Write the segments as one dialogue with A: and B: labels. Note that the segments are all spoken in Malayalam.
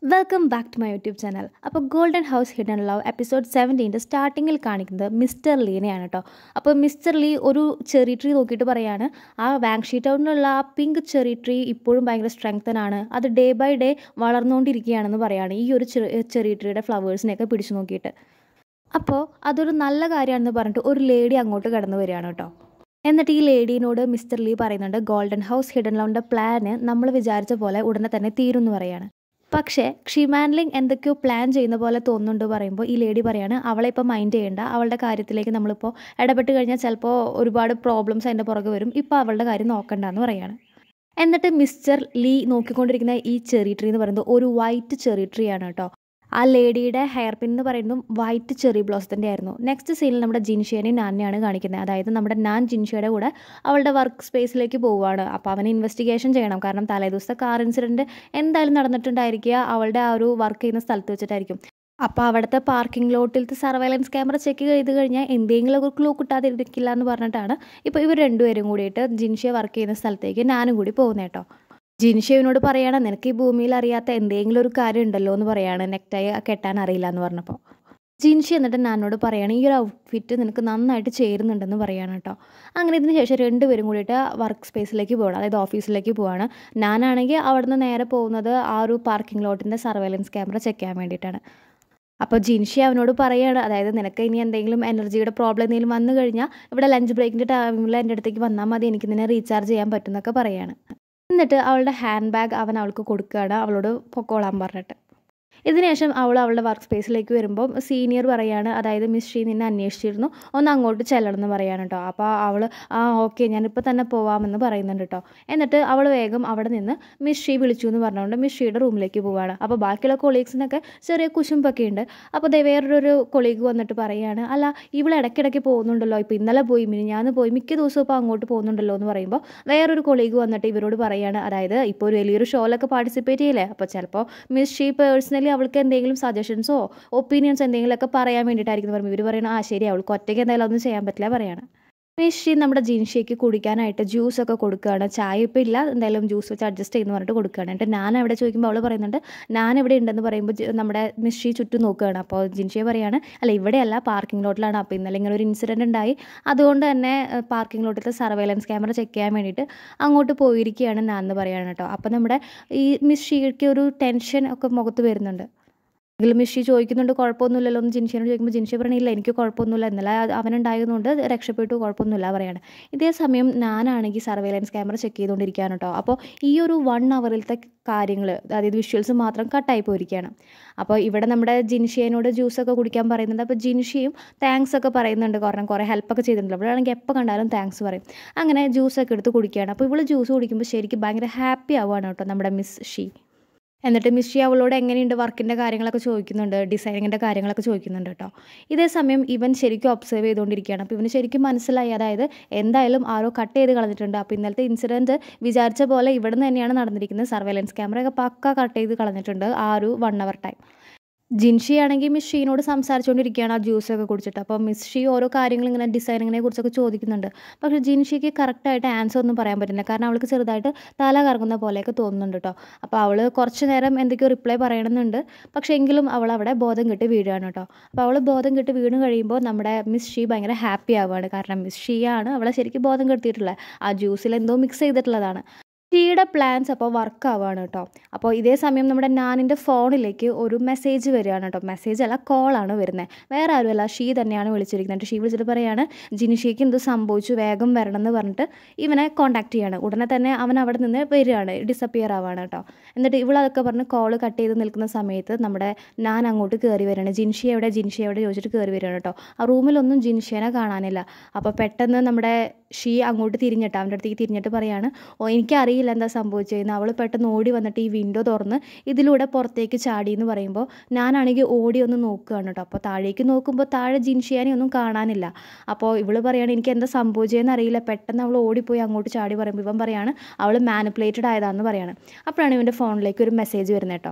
A: welcome back to my YouTube channel അപ്പോൾ golden house hidden love episode സെവൻറ്റീൻ്റെ സ്റ്റാർട്ടിങ്ങിൽ കാണിക്കുന്നത് മിസ്റ്റർ ലീനെയാണ് കേട്ടോ അപ്പോൾ മിസ്റ്റർ ലീ ഒരു ചെറി ട്രീ നോക്കിയിട്ട് പറയാണ് ആ വാങ്ഷി ടൗണിലുള്ള ആ പിങ്ക് ചെറി ട്രീ ഇപ്പോഴും ഭയങ്കര സ്ട്രെങ്തനാണ് അത് ഡേ ബൈ ഡേ വളർന്നുകൊണ്ടിരിക്കുകയാണെന്ന് പറയാണ് ഈ ഒരു ചെറി ട്രീയുടെ ഫ്ലവേഴ്സിനെയൊക്കെ പിടിച്ചു നോക്കിയിട്ട് അപ്പോൾ അതൊരു നല്ല കാര്യമാണെന്ന് പറഞ്ഞിട്ട് ഒരു ലേഡി അങ്ങോട്ട് കടന്നു വരികയാണ് കേട്ടോ എന്നിട്ട് ഈ ലേഡീനോട് മിസ്റ്റർ ലീ പറയുന്നുണ്ട് ഗോൾഡൻ ഹൗസ് ഹിഡൻ ലൗണിൻ്റെ പ്ലാന് നമ്മൾ വിചാരിച്ച പോലെ ഉടനെ തന്നെ തീരുമെന്ന് പറയാണ് പക്ഷേ ഷിമാൻലിങ് എന്തൊക്കെയോ പ്ലാൻ ചെയ്യുന്ന പോലെ തോന്നുന്നുണ്ട് പറയുമ്പോൾ ഈ ലേഡി പറയാണ് അവളെ ഇപ്പോൾ മൈൻഡ് ചെയ്യേണ്ട അവളുടെ കാര്യത്തിലേക്ക് നമ്മളിപ്പോൾ ഇടപെട്ട് കഴിഞ്ഞാൽ ചിലപ്പോൾ ഒരുപാട് പ്രോബ്ലംസ് അതിൻ്റെ പുറകെ വരും ഇപ്പോൾ അവളുടെ കാര്യം നോക്കണ്ടെന്ന് പറയാണ് എന്നിട്ട് മിസ്റ്റർ ലീ നോക്കിക്കൊണ്ടിരിക്കുന്ന ഈ ചെറി ട്രീ എന്ന് പറയുന്നത് ഒരു വൈറ്റ് ചെറി ട്രീ ആണ് കേട്ടോ ആ ലേഡിയുടെ ഹെയർ പിൻ എന്ന് പറയുന്നതും വൈറ്റ് ചെറി ബ്ലോസത്തിൻ്റെ ആയിരുന്നു നെക്സ്റ്റ് സീനിൽ നമ്മുടെ ജിൻഷിയനെയും നാനെയാണ് കാണിക്കുന്നത് അതായത് നമ്മുടെ നാൻ ജിൻഷിയുടെ കൂടെ അവളുടെ വർക്ക് സ്പേസിലേക്ക് പോവുകയാണ് അപ്പോൾ അവന് ഇൻവെസ്റ്റിഗേഷൻ ചെയ്യണം കാരണം തലേദിവസത്തെ കാർ ഇൻസിഡൻറ്റ് എന്തായാലും നടന്നിട്ടുണ്ടായിരിക്കുക അവളുടെ ആ ഒരു വർക്ക് ചെയ്യുന്ന സ്ഥലത്ത് വെച്ചിട്ടായിരിക്കും അപ്പോൾ അവിടുത്തെ പാർക്കിംഗ് ലോട്ടിലത്തെ സർവൈലൻസ് ക്യാമറ ചെക്ക് ചെയ്ത് കഴിഞ്ഞാൽ എന്തെങ്കിലും ഒരു ക്ലൂ കിട്ടാതിരിക്കില്ല എന്ന് പറഞ്ഞിട്ടാണ് ഇപ്പോൾ ഇവർ രണ്ടുപേരും കൂടിയിട്ട് ജിൻഷിയ വർക്ക് ചെയ്യുന്ന സ്ഥലത്തേക്ക് ഞാനും കൂടി പോകുന്നത് കേട്ടോ ജിൻഷേവിനോട് പറയാണ് നിനക്ക് ഈ ഭൂമിയിൽ അറിയാത്ത എന്തെങ്കിലും ഒരു കാര്യം ഉണ്ടല്ലോ എന്ന് പറയാണ് നെക്ടൈ കെട്ടാൻ അറിയില്ല എന്ന് പറഞ്ഞപ്പോൾ ജിൻഷി എന്നിട്ട് നാനോട് പറയാണ് ഈ ഒരു ഔട്ട്ഫിറ്റ് നിനക്ക് നന്നായിട്ട് ചേരുന്നുണ്ടെന്ന് പറയാണ് കേട്ടോ അങ്ങനെ ഇതിന് ശേഷം രണ്ടുപേരും കൂടിയിട്ട് വർക്ക് സ്പേസിലേക്ക് പോകണം അതായത് ഓഫീസിലേക്ക് പോവാണ് ഞാനാണെങ്കിൽ അവിടെ നിന്ന് നേരെ പോകുന്നത് ആ ഒരു പാർക്കിംഗ് ലോട്ടിൻ്റെ സർവൈലൻസ് ക്യാമറ ചെക്ക് ചെയ്യാൻ വേണ്ടിയിട്ടാണ് അപ്പോൾ ജിൻഷി അവനോട് പറയുകയാണ് അതായത് നിനക്ക് ഇനി എന്തെങ്കിലും എനർജിയുടെ പ്രോബ്ലം എന്തെങ്കിലും വന്നു കഴിഞ്ഞാൽ ഇവിടെ ലഞ്ച് ബ്രേക്കിൻ്റെ ടൈമിൽ എൻ്റെ അടുത്തേക്ക് വന്നാൽ മതി എനിക്ക് നിന്നെ റീചാർജ് ചെയ്യാൻ പറ്റും എന്നൊക്കെ പറയാണ് എന്നിട്ട് അവളുടെ ഹാൻഡ് ബാഗ് അവൻ അവൾക്ക് കൊടുക്കുകയാണ് അവളോട് പൊക്കോളാൻ പറഞ്ഞിട്ട് ഇതിനുശേഷം അവൾ അവളുടെ വർക്ക് സ്പേസിലേക്ക് വരുമ്പോൾ സീനിയർ പറയാണ് അതായത് മിസ് ഷീ നിന്നെ അന്വേഷിച്ചിരുന്നു ഒന്ന് അങ്ങോട്ട് ചെല്ലണം എന്ന് പറയാണ് കേട്ടോ അപ്പോൾ അവൾ ആ ഓക്കെ ഞാനിപ്പോൾ തന്നെ പോവാമെന്ന് പറയുന്നുണ്ട് കേട്ടോ എന്നിട്ട് അവൾ വേഗം അവിടെ നിന്ന് മിസ് ഷീ വിളിച്ചു എന്ന് പറഞ്ഞുകൊണ്ട് മിസ് ഷീയുടെ റൂമിലേക്ക് പോവുകയാണ് അപ്പോൾ ബാക്കിയുള്ള കൊളീഗ്സിനൊക്കെ ചെറിയ കുശുമ്പൊക്കെ ഉണ്ട് അപ്പോൾ ദേ വേറൊരു കൊളീഗ് വന്നിട്ട് പറയുകയാണ് അല്ല ഇവൾ ഇടയ്ക്കിടയ്ക്ക് പോകുന്നുണ്ടല്ലോ ഇപ്പോൾ ഇന്നലെ പോയി മിനിഞ്ഞാന്ന് പോയി മിക്ക ദിവസവും ഇപ്പോൾ അങ്ങോട്ട് പോകുന്നുണ്ടല്ലോ എന്ന് പറയുമ്പോൾ വേറൊരു കൊളീഗ് വന്നിട്ട് ഇവരോട് പറയാണ് അതായത് ഇപ്പോൾ ഒരു വലിയൊരു ഷോയിലൊക്കെ പാർട്ടിസിപ്പേറ്റ് ചെയ്യില്ലേ അപ്പോൾ ചിലപ്പോൾ മിസ് ഷീ പേഴ്സണലി അവൾക്ക് എന്തെങ്കിലും സജഷൻസോ ഒപ്പീനിയൻസ് എന്തെങ്കിലുമൊക്കെ പറയാൻ വേണ്ടിയിട്ടായിരിക്കും പറയുമ്പോൾ ഇവർ പറയുന്നത് ആ ശരി അവൾക്ക് ഒറ്റയ്ക്ക് എന്തായാലും ഒന്നും ചെയ്യാൻ പറ്റില്ല പറയാണ് മിഷി നമ്മുടെ ജിൻഷിക്ക് കുടിക്കാനായിട്ട് ജ്യൂസ് ഒക്കെ കൊടുക്കുകയാണ് ചായ ഇപ്പോൾ ഇല്ല എന്തായാലും ജ്യൂസ് വെച്ച് അഡ്ജസ്റ്റ് ചെയ്യുന്ന പറഞ്ഞിട്ട് കൊടുക്കുകയാണ് എന്നിട്ട് ഞാൻ അവിടെ ചോദിക്കുമ്പോൾ അവൾ പറയുന്നുണ്ട് ഞാൻ ഇവിടെ ഉണ്ടെന്ന് പറയുമ്പോൾ നമ്മുടെ മിഷി ചുറ്റും നോക്കുകയാണ് അപ്പോൾ ജിൻഷിയെ പറയാണ് അല്ല ഇവിടെയല്ല പാർക്കിംഗ് ലോട്ടിലാണ് അപ്പോൾ ഇന്നലെ ഇങ്ങനെ ഒരു ഇൻസിഡൻറ്റ് ഉണ്ടായി അതുകൊണ്ട് തന്നെ പാർക്കിംഗ് ലോട്ടിലത്തെ സർവൈലൻസ് ക്യാമറ ചെക്ക് ചെയ്യാൻ വേണ്ടിയിട്ട് അങ്ങോട്ട് പോയിരിക്കുകയാണ് ഞാൻ എന്ന് പറയുകയാണ് കേട്ടോ അപ്പോൾ നമ്മുടെ ഈ മിഷിക്ക് ഒരു ടെൻഷൻ ഒക്കെ മുഖത്ത് വരുന്നുണ്ട് എങ്കിലും മിഷി ചോദിക്കുന്നുണ്ട് കുഴപ്പമൊന്നുമില്ലല്ലോ എന്ന് ജിൻഷിയോട് ചോദിക്കുമ്പോൾ ജിൻഷി പറയണില്ല എനിക്ക് കുഴപ്പമൊന്നുമില്ല ഇന്നലെ അവനുണ്ടായതുകൊണ്ട് രക്ഷപ്പെട്ടു കുഴപ്പമൊന്നുമില്ല പറയാണ് ഇതേ സമയം ഞാനാണെങ്കിൽ സർവൈലൻസ് ക്യാമറ ചെക്ക് ചെയ്തുകൊണ്ടിരിക്കുകയാണ് കേട്ടോ അപ്പോൾ ഈ ഒരു വൺ അവറിലത്തെ കാര്യങ്ങൾ അതായത് വിഷ്വൽസ് മാത്രം കട്ടായി പോയിരിക്കുകയാണ് അപ്പോൾ ഇവിടെ നമ്മുടെ ജിൻഷിയനോട് ജ്യൂസൊക്കെ കുടിക്കാൻ പറയുന്നുണ്ട് അപ്പോൾ ജിൻഷിയും താങ്ക്സ് ഒക്കെ പറയുന്നുണ്ട് കാരണം കുറേ ഹെൽപ്പൊക്കെ ചെയ്തിട്ടുണ്ട് അവളാണെങ്കിൽ എപ്പോൾ കണ്ടാലും താങ്ക്സ് പറയും അങ്ങനെ ജ്യൂസൊക്കെ എടുത്ത് കുടിക്കുകയാണ് അപ്പോൾ ഇവൾ ജ്യൂസ് കുടിക്കുമ്പോൾ ശരിക്കും ഭയങ്കര ഹാപ്പി ആവുകയാണ് കേട്ടോ നമ്മുടെ മിസ് ഷീ എന്നിട്ട് മിഷി അവളോട് എങ്ങനെയുണ്ട് വർക്കിൻ്റെ കാര്യങ്ങളൊക്കെ ചോദിക്കുന്നുണ്ട് ഡിസൈനിങ്ങിൻ്റെ കാര്യങ്ങളൊക്കെ ചോദിക്കുന്നുണ്ട് കേട്ടോ ഇതേ സമയം ഇവൻ ശരിക്കും ഒബ്സർവ് ചെയ്തുകൊണ്ടിരിക്കുകയാണ് അപ്പോൾ ഇവന് ശരിക്കും മനസ്സിലായി അതായത് എന്തായാലും ആരോ കട്ട് ചെയ്ത് കളഞ്ഞിട്ടുണ്ട് അപ്പോൾ ഇന്നലത്തെ ഇൻസിഡൻറ്റ് വിചാരിച്ച പോലെ ഇവിടെ നിന്ന് തന്നെയാണ് നടന്നിരിക്കുന്നത് സർവൈലൻസ് ക്യാമറയൊക്കെ പക്ക കട്ട് ചെയ്ത് കളഞ്ഞിട്ടുണ്ട് ആ ഒരു വൺ അവർ ടൈം ജിൻഷി ആണെങ്കിൽ മിസ് ഷീനോട് സംസാരിച്ചുകൊണ്ടിരിക്കുകയാണ് ആ ജ്യൂസൊക്കെ കുടിച്ചിട്ട് അപ്പോൾ മിസ് ഷീ ഓരോ കാര്യങ്ങൾ ഇങ്ങനെ ഡിസൈനിങ്ങിനെ കുറിച്ചൊക്കെ ചോദിക്കുന്നുണ്ട് പക്ഷേ ജിൻഷിക്ക് കറക്റ്റായിട്ട് ആൻസർ ഒന്നും പറയാൻ പറ്റില്ല കാരണം അവൾക്ക് ചെറുതായിട്ട് തല കറങ്ങുന്ന പോലെയൊക്കെ തോന്നുന്നുണ്ട് കേട്ടോ അപ്പോൾ അവൾ കുറച്ച് നേരം എന്തൊക്കെയോ റിപ്ലൈ പറയണമെന്നുണ്ട് പക്ഷേ എങ്കിലും അവൾ അവിടെ ബോധം കെട്ട് വീഴുകയാണ് കേട്ടോ അപ്പോൾ അവൾ ബോധം കെട്ട് വീണ് കഴിയുമ്പോൾ നമ്മുടെ മിസ് ഷീ ഭയങ്കര ഹാപ്പി ആവുകയാണ് കാരണം മിസ് ഷീ ആണ് അവളെ ശരിക്കും ബോധം കെടുത്തിയിട്ടുള്ളത് ആ ജ്യൂസിൽ എന്തോ മിക്സ് ചെയ്തിട്ടുള്ളതാണ് ഷീയുടെ പ്ലാൻസ് അപ്പോൾ വർക്ക് ആവുകയാണ് കേട്ടോ അപ്പോൾ ഇതേ സമയം നമ്മുടെ നാനിൻ്റെ ഫോണിലേക്ക് ഒരു മെസ്സേജ് വരികയാണ് കേട്ടോ മെസ്സേജ് അല്ല കോളാണ് വരുന്നത് വേറെ ആരുമല്ല ഷീ തന്നെയാണ് വിളിച്ചിരിക്കുന്നത് ഷീ വിളിച്ചിട്ട് പറയാണ് ജിനിഷിക്ക് എന്ത് സംഭവിച്ചു വേഗം വരണം എന്ന് പറഞ്ഞിട്ട് ഇവനെ കോൺടാക്ട് ചെയ്യാണ് ഉടനെ തന്നെ അവൻ അവിടെ നിന്ന് വരികയാണ് ഡിസപ്പിയർ ആവുകയാണ് കേട്ടോ എന്നിട്ട് ഇവളതൊക്കെ പറഞ്ഞ് കോൾ കട്ട് ചെയ്ത് നിൽക്കുന്ന സമയത്ത് നമ്മുടെ ഞാൻ അങ്ങോട്ട് കയറി വരികയാണ് ജിൻഷി എവിടെ ജിൻഷി എവിടെ ചോദിച്ചിട്ട് കയറി വരികയാണ് കേട്ടോ ആ റൂമിലൊന്നും ജിൻഷിയനെ കാണാനില്ല അപ്പോൾ പെട്ടെന്ന് നമ്മുടെ ഷീ അങ്ങോട്ട് തിരിഞ്ഞിട്ട് അവൻ്റെ അടുത്തേക്ക് തിരിഞ്ഞിട്ട് പറയാണ് ഓ എനിക്കറിയില്ല എന്താ സംഭവിച്ചതെന്ന് അവൾ പെട്ടെന്ന് ഓടി വന്നിട്ട് ഈ വിൻഡോ തുറന്ന് ഇതിലൂടെ പുറത്തേക്ക് ചാടി എന്ന് പറയുമ്പോൾ ഞാനാണെങ്കിൽ ഓടി ഒന്ന് നോക്കുകയാണ് കേട്ടോ അപ്പോൾ താഴേക്ക് നോക്കുമ്പോൾ താഴെ ജിൻഷിയാനെ ഒന്നും കാണാനില്ല അപ്പോൾ ഇവൾ പറയാണ് എനിക്ക് എന്താ സംഭവിച്ചതെന്ന് അറിയില്ല പെട്ടെന്ന് അവൾ ഓടിപ്പോയി അങ്ങോട്ട് ചാടി പറയുമ്പോൾ ഇവൻ പറയാണ് അവൾ മാനിപ്പുലേറ്റഡ് ആയതാണെന്ന് പറയാണ് അപ്പോഴാണ് ഇവൻ്റെ ഫോണിലേക്ക് ഒരു മെസ്സേജ് വരുന്നത് കേട്ടോ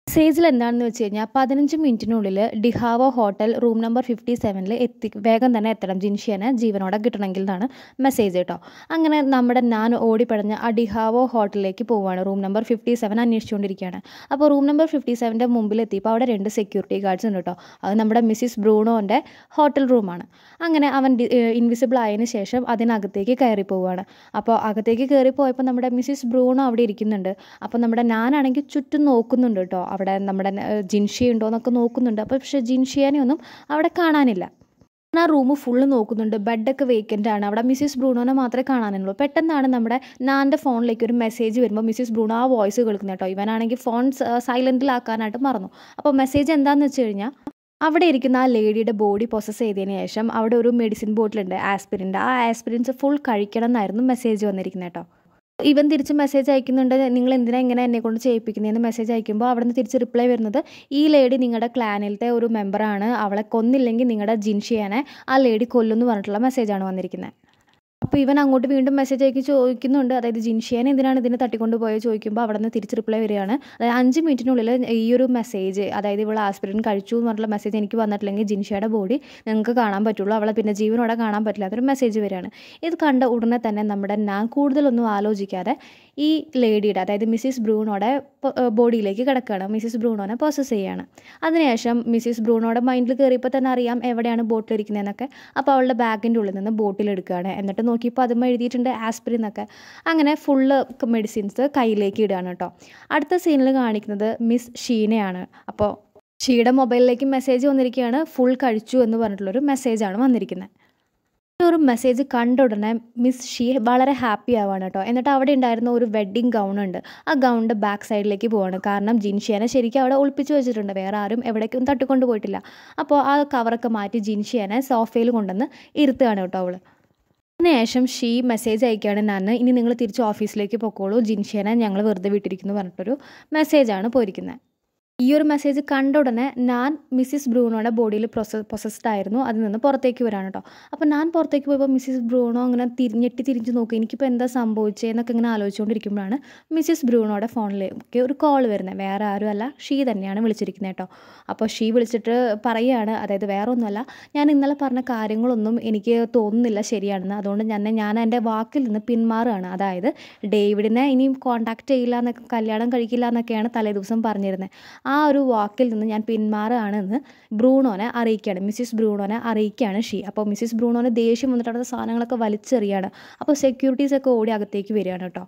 A: മെസ്സേജിൽ എന്താണെന്ന് വെച്ച് കഴിഞ്ഞാൽ പതിനഞ്ച് മിനിറ്റിനുള്ളിൽ ഡിഹാവോ ഹോട്ടൽ റൂം നമ്പർ ഫിഫ്റ്റി സെവനിൽ എത്തി വേഗം തന്നെ എത്തണം ജിൻഷിയനെ ജീവനോടെ കിട്ടണമെങ്കിൽ എന്നാണ് മെസ്സേജ് കേട്ടോ അങ്ങനെ നമ്മുടെ ഞാൻ ഓടിപ്പടഞ്ഞ് ആ ഡിഹാവോ ഹോട്ടലിലേക്ക് പോവുകയാണ് റൂം നമ്പർ ഫിഫ്റ്റി സെവൻ അന്വേഷിച്ചുകൊണ്ടിരിക്കുകയാണ് അപ്പോൾ റൂം നമ്പർ ഫിഫ്റ്റി സെവൻ്റെ മുമ്പിൽ എത്തിയപ്പോൾ അവിടെ രണ്ട് സെക്യൂരിറ്റി ഗാർഡ്സ് ഉണ്ട് കേട്ടോ അത് നമ്മുടെ മിസ്സിസ് ബ്രൂണോൻ്റെ ഹോട്ടൽ റൂമാണ് അങ്ങനെ അവൻ ഇൻവിസിബിൾ ആയതിനു ശേഷം അതിനകത്തേക്ക് കയറി പോവുകയാണ് അപ്പോൾ അകത്തേക്ക് കയറി പോയപ്പോൾ നമ്മുടെ മിസ്സിസ് ബ്രൂണോ അവിടെ ഇരിക്കുന്നുണ്ട് അപ്പോൾ നമ്മുടെ ഞാനാണെങ്കിൽ ചുറ്റും നോക്കുന്നുണ്ട് കേട്ടോ അവിടെ നമ്മുടെ ജിൻഷി ഉണ്ടോ എന്നൊക്കെ നോക്കുന്നുണ്ട് അപ്പോൾ പക്ഷേ ജിൻഷിയാനെ ഒന്നും അവിടെ കാണാനില്ല ആ റൂം ഫുള്ള് നോക്കുന്നുണ്ട് ബെഡൊക്കെ വേക്കൻ്റ് ആണ് അവിടെ മിസ്സിസ് ബ്രൂണോനെ മാത്രമേ കാണാനുള്ളൂ പെട്ടെന്നാണ് നമ്മുടെ നാൻ്റെ ഫോണിലേക്ക് ഒരു മെസ്സേജ് വരുമ്പോൾ മിസ്സിസ് ബ്രൂണോ ആ വോയിസ് കേൾക്കുന്നത് കേട്ടോ ഇവനാണെങ്കിൽ ഫോൺ സൈലൻറ്റിലാക്കാനായിട്ട് മറന്നു അപ്പോൾ മെസ്സേജ് എന്താണെന്ന് വെച്ച് കഴിഞ്ഞാൽ അവിടെ ഇരിക്കുന്ന ആ ലേഡിയുടെ ബോഡി പ്രോസസ്സ് ചെയ്തതിന് ശേഷം അവിടെ ഒരു മെഡിസിൻ ബോട്ടിലുണ്ട് ആസ്പിരിൻ്റെ ആ ആസ്പിരിൻസ് ഫുൾ കഴിക്കണം എന്നായിരുന്നു മെസ്സേജ് വന്നിരിക്കുന്നത് കേട്ടോ ഇവൻ തിരിച്ച് മെസ്സേജ് അയക്കുന്നുണ്ട് നിങ്ങൾ എന്തിനാ ഇങ്ങനെ എന്നെ കൊണ്ട് ചെയ്യിപ്പിക്കുന്നതെന്ന് മെസ്സേജ് അയക്കുമ്പോൾ അവിടെ നിന്ന് തിരിച്ച് റിപ്ലൈ വരുന്നത് ഈ ലേഡി നിങ്ങളുടെ ക്ലാനിലത്തെ ഒരു മെമ്പറാണ് അവളെ കൊന്നില്ലെങ്കിൽ നിങ്ങളുടെ ജിൻഷിയാനെ ആ ലേഡി കൊല്ലുമെന്ന് പറഞ്ഞിട്ടുള്ള മെസ്സേജാണ് വന്നിരിക്കുന്നത് അപ്പോൾ ഇവൻ അങ്ങോട്ട് വീണ്ടും മെസ്സേജ് അയക്കി ചോദിക്കുന്നുണ്ട് അതായത് ജിൻഷിയാൻ എന്തിനാണ് ഇതിനെ തട്ടിക്കൊണ്ട് പോയത് ചോദിക്കുമ്പോൾ അവിടെ നിന്ന് തിരിച്ച് റിപ്ലൈ വരികയാണ് അതായത് അഞ്ച് മിനിറ്റിനുള്ളിൽ ഈ ഒരു മെസ്സേജ് അതായത് ഇവൾ ആസ്പിരിൻ കഴിച്ചു എന്ന് പറഞ്ഞിട്ടുള്ള മെസ്സേജ് എനിക്ക് വന്നിട്ടില്ലെങ്കിൽ ജിൻഷിയുടെ ബോഡി നിങ്ങൾക്ക് കാണാൻ പറ്റുള്ളൂ അവളെ പിന്നെ ജീവനോടെ കാണാൻ പറ്റില്ല അതൊരു മെസ്സേജ് വരികയാണ് ഇത് കണ്ട ഉടനെ തന്നെ നമ്മുടെ ഞാൻ കൂടുതലൊന്നും ആലോചിക്കാതെ ഈ ലേഡിയുടെ അതായത് മിസ്സിസ് ബ്രൂണോടെ ബോഡിയിലേക്ക് കിടക്കുകയാണ് മിസ്സിസ് ബ്രൂണോനെ പ്രോസസ്സ് ചെയ്യുകയാണ് അതിനുശേഷം മിസ്സിസ് ബ്രൂണോടെ മൈൻഡിൽ കയറിയപ്പോൾ തന്നെ അറിയാം എവിടെയാണ് ബോട്ടിലിരിക്കുന്നതെന്നൊക്കെ അപ്പോൾ അവളുടെ ബാഗിൻ്റെ ഉള്ളിൽ നിന്ന് ബോട്ടിൽ എടുക്കുകയാണ് എന്നിട്ട് നോക്കിയപ്പോൾ അതും എഴുതിയിട്ടുണ്ട് ആസ്പിരിൻ എന്നൊക്കെ അങ്ങനെ ഫുള്ള് മെഡിസിൻസ് കയ്യിലേക്ക് ഇടുകയാണ് കേട്ടോ അടുത്ത സീനിൽ കാണിക്കുന്നത് മിസ് ഷീനയാണ് അപ്പോൾ ഷീയുടെ മൊബൈലിലേക്ക് മെസ്സേജ് വന്നിരിക്കുകയാണ് ഫുൾ കഴിച്ചു എന്ന് പറഞ്ഞിട്ടുള്ളൊരു മെസ്സേജാണ് വന്നിരിക്കുന്നത് ഒരു മെസ്സേജ് കണ്ട ഉടനെ മിസ് ഷീ വളരെ ഹാപ്പി ആവാണ് കേട്ടോ എന്നിട്ട് അവിടെ ഉണ്ടായിരുന്ന ഒരു വെഡ്ഡിങ് ഗൗൺ ഉണ്ട് ആ ഗൗണിൻ്റെ ബാക്ക് സൈഡിലേക്ക് പോവാണ് കാരണം ജിൻഷിയാനെ ശരിക്കും അവിടെ ഒളിപ്പിച്ച് വെച്ചിട്ടുണ്ട് വേറെ ആരും എവിടേക്കും തട്ടിക്കൊണ്ട് പോയിട്ടില്ല അപ്പോൾ ആ കവറൊക്കെ മാറ്റി ജിൻഷിയാനെ സോഫയിൽ കൊണ്ടുവന്ന് ഇരുത്തുകയാണ് കേട്ടോ അവൾ അതിനുശേഷം ഷീ മെസ്സേജ് അയക്കുകയാണ് ഞാൻ ഇനി നിങ്ങൾ തിരിച്ച് ഓഫീസിലേക്ക് പൊക്കോളൂ ജിൻഷിയനെ ഞങ്ങൾ വെറുതെ വിട്ടിരിക്കുന്നു പറഞ്ഞിട്ടൊരു മെസ്സേജാണ് പോയിരിക്കുന്നത് ഈ ഒരു മെസ്സേജ് കണ്ട ഉടനെ ഞാൻ മിസ്സിസ് ബ്രൂണോയുടെ ബോഡിയിൽ പ്രൊസ പ്രൊസസ്ഡ് ആയിരുന്നു അതിൽ നിന്ന് പുറത്തേക്ക് വരാണ് കേട്ടോ അപ്പോൾ ഞാൻ പുറത്തേക്ക് പോയപ്പോൾ മിസ്സിസ് ബ്രൂണോ അങ്ങനെ തിരിഞ്ഞെട്ടി തിരിഞ്ഞ് നോക്കി എനിക്കിപ്പോൾ എന്താ സംഭവിച്ചതെന്നൊക്കെ ഇങ്ങനെ ആലോചിച്ചുകൊണ്ടിരിക്കുമ്പോഴാണ് മിസ്സിസ് ബ്രൂണോയുടെ ഫോണിലേക്ക് ഒരു കോൾ വരുന്നത് വേറെ ആരുമല്ല ഷീ തന്നെയാണ് വിളിച്ചിരിക്കുന്നത് കേട്ടോ അപ്പോൾ ഷീ വിളിച്ചിട്ട് പറയുകയാണ് അതായത് വേറെ ഒന്നുമല്ല ഞാൻ ഇന്നലെ പറഞ്ഞ കാര്യങ്ങളൊന്നും എനിക്ക് തോന്നുന്നില്ല ശരിയാണെന്ന് അതുകൊണ്ട് ഞാൻ ഞാൻ എൻ്റെ വാക്കിൽ നിന്ന് പിന്മാറുകയാണ് അതായത് ഡേവിഡിനെ ഇനിയും കോൺടാക്റ്റ് ചെയ്യില്ല എന്നൊക്കെ കല്യാണം കഴിക്കില്ല എന്നൊക്കെയാണ് തലേദിവസം പറഞ്ഞിരുന്നത് ആ ഒരു വാക്കിൽ നിന്ന് ഞാൻ പിന്മാറുകയാണെന്ന് ബ്രൂണോനെ അറിയിക്കുകയാണ് മിസ്സിസ് ബ്രൂണോനെ അറിയിക്കുകയാണ് ഷീ അപ്പോൾ മിസ്സിസ് ബ്രൂണോനെ ദേഷ്യം വന്നിട്ട് അവിടുത്തെ സാധനങ്ങളൊക്കെ വലിച്ചെറിയാണ് അപ്പോൾ സെക്യൂരിറ്റീസൊക്കെ ഓടി അകത്തേക്ക് വരികയാണ് കേട്ടോ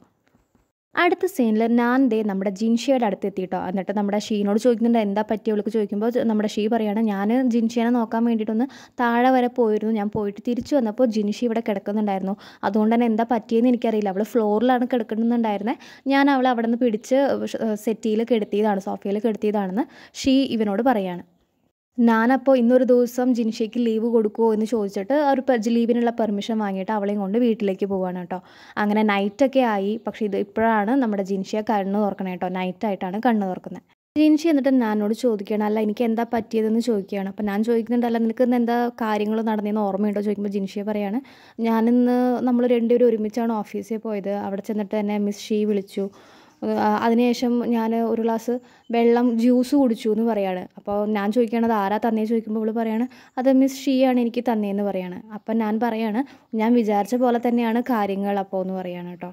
A: അടുത്ത സീനിൽ ഞാൻ ദേ നമ്മുടെ ജിൻഷിയുടെ അടുത്ത് എത്തിയിട്ടോ എന്നിട്ട് നമ്മുടെ ഷീനോട് ചോദിക്കുന്നുണ്ട് എന്താ പറ്റിയ അവൾക്ക് ചോദിക്കുമ്പോൾ നമ്മുടെ ഷീ പറയാണ് ഞാൻ ജിൻഷിയെ നോക്കാൻ വേണ്ടിയിട്ടൊന്ന് താഴെ വരെ പോയിരുന്നു ഞാൻ പോയിട്ട് തിരിച്ചു വന്നപ്പോൾ ജിൻഷി ഇവിടെ കിടക്കുന്നുണ്ടായിരുന്നു അതുകൊണ്ട് തന്നെ എന്താ പറ്റിയെന്ന് എനിക്കറിയില്ല അവൾ ഫ്ലോറിലാണ് കിടക്കുന്നുണ്ടായിരുന്നത് ഞാൻ അവളെ അവിടെ നിന്ന് പിടിച്ച് സെറ്റിയിൽ കെടുത്തിയതാണ് സോഫയിൽ കെടുത്തിയതാണെന്ന് ഷീ ഇവനോട് പറയാണ് ഞാനപ്പോൾ ഇന്നൊരു ദിവസം ജിൻഷിക്ക് ലീവ് കൊടുക്കുമോ എന്ന് ചോദിച്ചിട്ട് ഒരു ലീവിനുള്ള പെർമിഷൻ വാങ്ങിയിട്ട് അവളെയും കൊണ്ട് വീട്ടിലേക്ക് പോവാണ് കേട്ടോ അങ്ങനെ നൈറ്റൊക്കെ ആയി പക്ഷേ ഇത് ഇപ്പോഴാണ് നമ്മുടെ ജിൻഷിയെ കണ്ണ് തുറക്കണേ കേട്ടോ നൈറ്റായിട്ടാണ് കണ്ണ് തുറക്കുന്നത് ജിൻഷി എന്നിട്ട് ഞാനോട് ചോദിക്കുകയാണ് അല്ല എനിക്ക് എന്താ പറ്റിയതെന്ന് ചോദിക്കുകയാണ് അപ്പോൾ ഞാൻ ചോദിക്കുന്നുണ്ട് അല്ല നിനക്ക് ഇന്ന് എന്താ കാര്യങ്ങൾ നടന്നതെന്ന് ഓർമ്മയുണ്ടോ ചോദിക്കുമ്പോൾ ജിൻഷിയെ പറയാണ് ഞാനിന്ന് നമ്മൾ രണ്ടുപേരും ഒരുമിച്ചാണ് ഓഫീസിൽ പോയത് അവിടെ ചെന്നിട്ട് തന്നെ മിസ് ഷീ വിളിച്ചു അതിനുശേഷം ഞാൻ ഒരു ഗ്ലാസ് വെള്ളം ജ്യൂസ് കുടിച്ചു എന്ന് പറയാണ് അപ്പോൾ ഞാൻ ചോദിക്കണത് ആരാ തന്നേ ചോദിക്കുമ്പോൾ ഇവള് പറയാണ് അത് മിസ് ഷീയാണ് എനിക്ക് തന്നേന്ന് പറയാണ് അപ്പം ഞാൻ പറയാണ് ഞാൻ വിചാരിച്ച പോലെ തന്നെയാണ് കാര്യങ്ങൾ അപ്പോൾ എന്ന് പറയാണ് കേട്ടോ